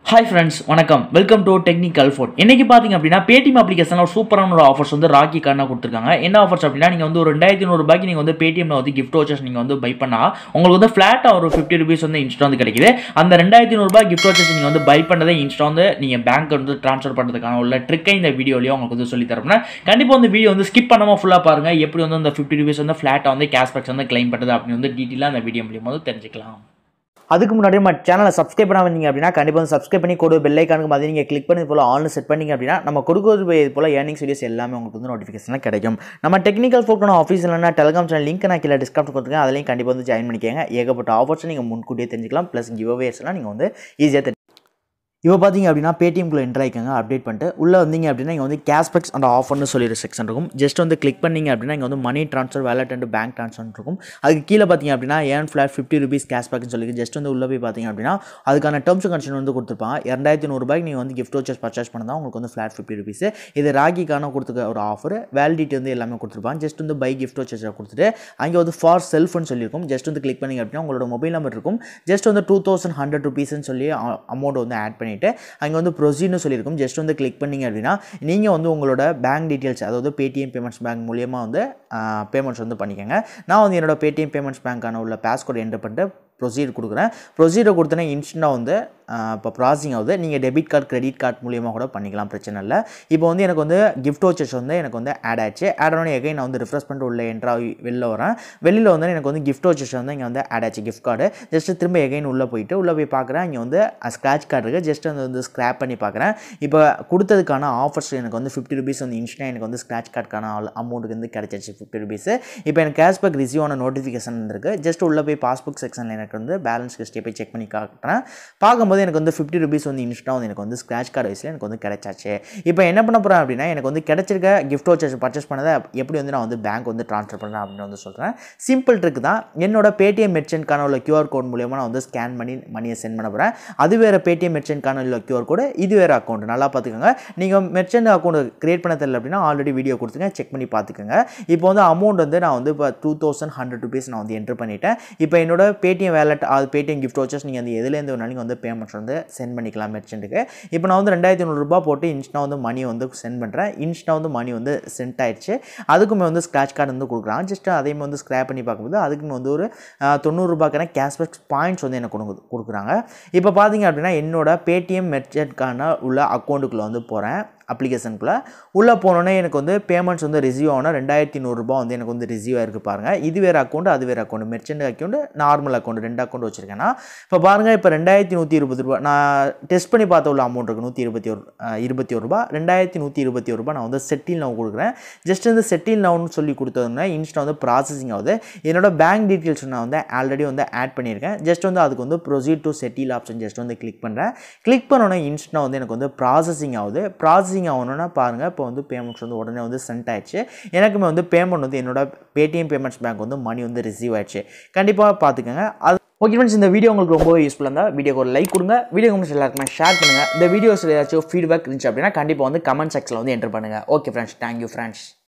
hi friends வணக்கம் welcome to technical phone இன்னைக்கு பார்த்தீங்க அப்படின்னா பேடிஎம் அப்ளிகேஷனில் ஒரு சூப்பரான ஒரு ஆஃபர்ஸ் வந்து ராக்கி கார்டாக கொடுத்துருக்காங்க என்ன ஆஃபர்ஸ் அப்படின்னா நீங்கள் வந்து ஒரு ரெண்டாயிரத்தி நூறுபாய்க்கு நீங்கள் வந்து பேடிஎம்ல வந்து கிஃப்ட் வச்சர்ஸ் நீங்கள் வந்து பை பண்ணால் உங்களுக்கு வந்து ஃப்ளாட்டாக ஒரு ஃபிஃப்டி ருபீஸ் வந்து இன்ஸ்டா வந்து கிடைக்குது அந்த ரெண்டாயிரத்தி நூறுபா கிஃப்ட் வச்சர்ஸ் நீங்கள் வந்து பை பண்ணதை இன்ஸ்டா வந்து நீங்கள் பேங்க் வந்து ட்ரான்ஸ்ஃபர் பண்ணுறதுக்கான உள்ள ட்ரிக்கை இந்த வீடியோலையும் உங்களுக்கு வந்து சொல்லி தரப்போனா கண்டிப்பாக வந்து வீடியோ வந்து ஸ்கிப் பண்ணாமல் ஃபுல்லாக பாருங்கள் எப்படி வந்து அந்த ஃபிஃப்டி ருபீஸ் வந்து ஃப்ளாட்டாக வந்து கேஷ்பேக்ஸ் வந்து கிளைம் பண்ணுறது அப்படின்னு வந்து டீட்டெயிலாக அந்த வீடியோ மூலியமாக வந்து தெரிஞ்சுக்கலாம் அதுக்கு முன்னாடி நம்ம சேனலை சப்ஸ்கிரைப் பண்ண வந்தீங்க அப்படின்னா கண்டிப்பாக வந்து சப்ஸ்கிரைப் பண்ணி கூட பெல் ஐக்கானுக்கு மாதிரி நீங்கள் கிளிக் பண்ணி போல் ஆன்ல செட் பண்ணீங்க அப்படின்னா நம்ம கொடுக்குறது இது போல் ஏர்னிங்ஸ் வீடியோஸ் எல்லாமே உங்களுக்கு வந்து நோட்டிஃபிகேஷனில் கிடைக்கும் நம்ம டெக்னிக்கல் ஃபோக்கன ஆஃபீஸில் டெலிகிராம் சேனல் லிங்க் நான் கீழே டிஸ்கவுண்ட் கொடுத்துருக்கேன் அதுலேயும் கண்டிப்பாக வந்து ஜாயின் பண்ணிக்கோங்க ஏகப்பட்ட ஆஃபர்ஸ் நீங்கள் முன்கூட்டியே தெரிஞ்சுக்கலாம் ப்ளஸ் கிவ் அவேஸ்லாம் நீங்கள் வந்து ஈஸியாக தெரிஞ்சு இப்போ பார்த்தீங்க அப்படின்னா பேடிஎம்குள்ளே என்ட்ரு ஆகிக்கோங்க அப்டேட் பண்ணிட்டு உள்ளே வந்தீங்க அப்படின்னா இங்கே வந்து கேஷ்பேக்ஸ் அண்ட் ஆஃபர்னு சொல்லிற செக்ஷன் இருக்கும் ஜஸ்ட் வந்து கிளிக் பண்ணீங்க அப்படின்னா இங்கே வந்து money transfer wallet and bank transfer இருக்கும் அதுக்கு கீழே பார்த்தீங்க அப்படின்னா ஏன் ஃப்ளாட் ஃபிஃப்டி ருபீஸ் கேஷ்பேக்னு சொல்லி ஜஸ்ட் வந்து உள்ளே போய் பார்த்தீங்க அப்படின்னா அதுக்கான டேர்ம்ஸ் கண்டிஷன் வந்து கொடுத்துருப்பாங்க இரண்டாயிரத்தி நூறுபாய்க்கு நீங்கள் வந்து கிஃப்ட் வச்சர்ஸ் பர்ச்சேஸ் பண்ணால் உங்களுக்கு வந்து ஃப்ளாட் ஃபிஃப்டி ருபீஸ் இது ராகிக்கான கொடுத்துக்க ஒரு ஆஃபர் வேலிடிட்டி வந்து எல்லாமே கொடுத்துருப்பாங்க ஜஸ்ட் வந்து பை கிஃப்ட் வச்சர்ஸை கொடுத்துட்டு அங்கே வந்து ஃபார் செல்ஃப்னு சொல்லியிருக்கும் ஜஸ்ட் வந்து கிளிக் பண்ணிங்க அப்படின்னா உங்களோட மொபைல் நம்பர் இருக்கும் ஜஸ்ட் வந்து டூ தௌசண்ட் ஹண்ட்ரட் ருபீஸ்னு சொல்லி அமௌண்ட் வந்து ஆட் பண்ணிவிட்டு அங்கே வந்து ப்ரொசீட்னு சொல்லியிருக்கும் ஜஸ்ட் வந்து கிளிக் பண்ணிங்க அப்படின்னா நீங்கள் வந்து உங்களோட பேங்க் டீட்டெயில்ஸ் அதாவது பேடிஎம் பேமெண்ட்ஸ் பேங்க் மூலியமாக வந்து பேமெண்ட்ஸ் வந்து பண்ணிக்கோங்க நான் வந்து என்னோட பேடிஎம் பேமெண்ட்ஸ் பேங்க்கான உள்ள பாஸ்கோட் என்டர் பண்ணிட்டு ப்ரொசீட் கொடுக்குறேன் ப்ரொசீடர் கொடுத்தோன்னே இன்ஸ்டண்ட்டாக வந்து இப்போ ப்ராசஸிங் ஆகுது நீங்கள் டெபிட் கார்டு கிரெடிட் கார்டு மூலியமாக கூட பண்ணிக்கலாம் பிரச்சனை இல்லை இப்போ வந்து எனக்கு வந்து கிஃப்ட் வச்சர்ஸ் வந்து எனக்கு வந்து ஆட் ஆச்சு ஆட் ஆனோடனே எகைன் நான் வந்து ரிஃப்ரெஷ் பண்ணிட்டு உள்ள என்ட்ரா வெளில வரேன் வெளியில் வந்து எனக்கு வந்து கிஃப்ட் வச்சர்ஸ் வந்து இங்கே வந்து ஆட் ஆச்சு கிஃப்ட் கார்டு ஜஸ்ட் திரும்ப எகைன் உள்ளே போயிட்டு உள்ளே போய் பார்க்குறேன் இங்கே வந்து ஸ்க்ராட்ச் கார்டு இருக்குது ஜஸ்ட் வந்து வந்து ஸ்க்ராப் பண்ணி பார்க்குறேன் இப்போ கொடுத்ததுக்கான ஆஃபர்ஸ் எனக்கு வந்து ஃபிஃப்டி ருபீஸ் வந்து இன்ஸ்டா எனக்கு வந்து ஸ்க்ராட்ச் கார்டுக்கான அமௌண்ட்டுக்கு வந்து கிடச்சிச்சு ஃபிஃப்டி ருபீஸ் இப்போ எனக்கு கேஷ்பேக் ரிசீவ் ஆன நோட்டிஃபிகேஷன் இருக்குது ஜஸ்ட் உள்ளே போய் பாஸ்புக் செக்ஷனில் எனக்கு வந்து பேலன்ஸ் ஹிஸ்ட்ரி போய் செக் பண்ணி காட்டுறேன் பார்க்கும்போது எனக்கு வந்து ஃபிஃப்டி ருபீஸ் வந்து இன்ஸ்டா வந்து எனக்கு வந்து ஸ்க்ராட்ச் கார்டு வயசில் எனக்கு வந்து கிடைச்சாச்சு இப்போ என்ன பண்ண போகிறேன் அப்படின்னா எனக்கு வந்து கிடைச்சிருக்க கிஃப்ட் வச்சர்ஸ் பர்ச்சேஸ் பண்ணதை எப்படி வந்து நான் வந்து பேங்க் வந்து ட்ரான்ஸ்ஃபர் பண்ணுறேன் அப்படின்னு வந்து சொல்கிறேன் சிம்பிள் ட்ரிக் தான் என்னோட பேடிஎம் மெர்ச்சன்ட்கான உள்ள கியூஆர் கோட் மூலியமாக நான் வந்து ஸ்கேன் பண்ணி மணியை சென்ட் பண்ண போகிறேன் அது வேறு பேடிஎம் மெர்ச்சன்ட்கான உள்ள கியூஆர் கோடு இது வேறு அக்கௌண்ட் நல்லா பார்த்துக்கோங்க நீங்கள் மெர்ச்சன்ட் அக்கௌண்ட் கிரியேட் பண்ண தெரியல அப்படின்னா ஆல்ரெடி வீடியோ கொடுத்துங்க செக் பண்ணி பார்த்துக்கோங்க இப்போ வந்து அமௌண்ட் வந்து நான் வந்து இப்போ டூ தௌசண்ட் ஹண்ட்ரட் ருபீஸ் நான் வந்து என்ட்ரு பண்ணிட்டேன் இப்போ என்னோட பேடிஎம் வேலட் அது பேடிஎம் கிஃப்ட் வச்சர்ஸ் நீங்கள் வந்து எதுலேருந்து வேணாலும் நீங்கள் வந்து பேமெண்ட்ஸ் வந்து சென்ட் பண்ணிக்கலாம் மெர்ச்சென்ட்டுக்கு இப்போ நான் வந்து ரெண்டாயிரத்தி நூறுரூபா போட்டு இன்ஸ்டா வந்து மணி வந்து சென்ட் பண்ணுறேன் இன்ஸ்டா வந்து மணி வந்து சென்ட் ஆயிடுச்சு அதுக்குமே வந்து ஸ்க்ராட்ச் கார்டு வந்து கொடுக்குறான் ஜஸ்ட் அதையும் வந்து ஸ்க்ராப் பண்ணி பார்க்கும்போது அதுக்குமே வந்து ஒரு தொண்ணூறுரூபாக்கான கேஷ்பேக் பாயிண்ட்ஸ் வந்து எனக்கு கொடுக்கு கொடுக்குறாங்க இப்போ பார்த்தீங்க அப்படின்னா என்னோட பேடிஎம் மெர்ச்சென்ட்கான உள்ள அக்கௌண்ட்டுக்குள்ளே வந்து போகிறேன் அப்ளிகேஷனுக்குள்ளே உள்ளே போனோன்னே எனக்கு வந்து பேமெண்ட்ஸ் வந்து ரிசீவ் ஆகணும் ரெண்டாயிரத்தி நூறுரூபா வந்து எனக்கு வந்து ரிசீவ் ஆயிருக்கு பாருங்கள் இது வேறு அக்கௌண்ட் அது வேறு account merchant account normal account ரெண்டு அக்கௌண்ட் வச்சுருக்கேன்னா இப்போ பாருங்கள் இப்போ ரெண்டாயிரத்தி நூற்றி இருபது ரூபா நான் டெஸ்ட் பண்ணி பார்த்த உள்ள அமௌண்ட் இருக்குது நூற்றி இருபத்தி ஒரு இருபத்தி ஒரு ரூபா ரெண்டாயிரத்தி நூற்றி இருபத்தி ஒரு ரூபா நான் வந்து செட்டில் நவ் கொடுக்குறேன் ஜஸ்ட் வந்து செட்டில் நவுன்னு சொல்லி கொடுத்ததுன்னா இன்ஸ்டா வந்து ப்ராசஸிங் ஆகுது என்னோட பேங்க் டீட்டெயில்ஸ் நான் வந்து ஆல்ரெடி வந்து ஆட் பண்ணியிருக்கேன் ஜஸ்ட் வந்து அதுக்கு வந்து proceed to settle option just வந்து கிளிக் பண்ணுறேன் கிளிக் பண்ணோன்னே இன்ஸ்டா வந்து எனக்கு வந்து ப்ராசஸிங் ஆகுது ப்ராசஸிங் ஆகணும்னா பாருங்கள் இப்போ வந்து பேமெண்ட்ஸ் வந்து உடனே வந்து சென்ட் ஆயிடுச்சு எனக்குமே வந்து பேமெண்ட் வந்து என்னோட பேடிஎம் பேமெண்ட்ஸ் பேங்க் வந்து மணி வந்து ரிசீவ் ஆயிடுச்சு கண்டிப்பாக பார்த்துக்கோங்க அது ஓகே ஃப்ரெண்ட்ஸ் இந்த வீடியோ உங்களுக்கு ரொம்பவே யூஸ்ஃபுல்லாக இருந்தால் வீடியோக்கு ஒரு லைக் கொடுங்க வீடியோ உங்களுக்கு எல்லாருக்குமே ஷேர் பண்ணுங்கள் இந்த வீடியோஸில் ஏதாச்சும் ஃபீட்பேக் இருந்துச்சு அப்படின்னா கண்டிப்பாக வந்து கமெண்ட் செக்ஷனில் வந்து என்டர் பண்ணுங்கள் ஓகே ஃப்ரெண்ட்ஸ் தேங்க்யூ ஃப்ரெண்ட்ஸ்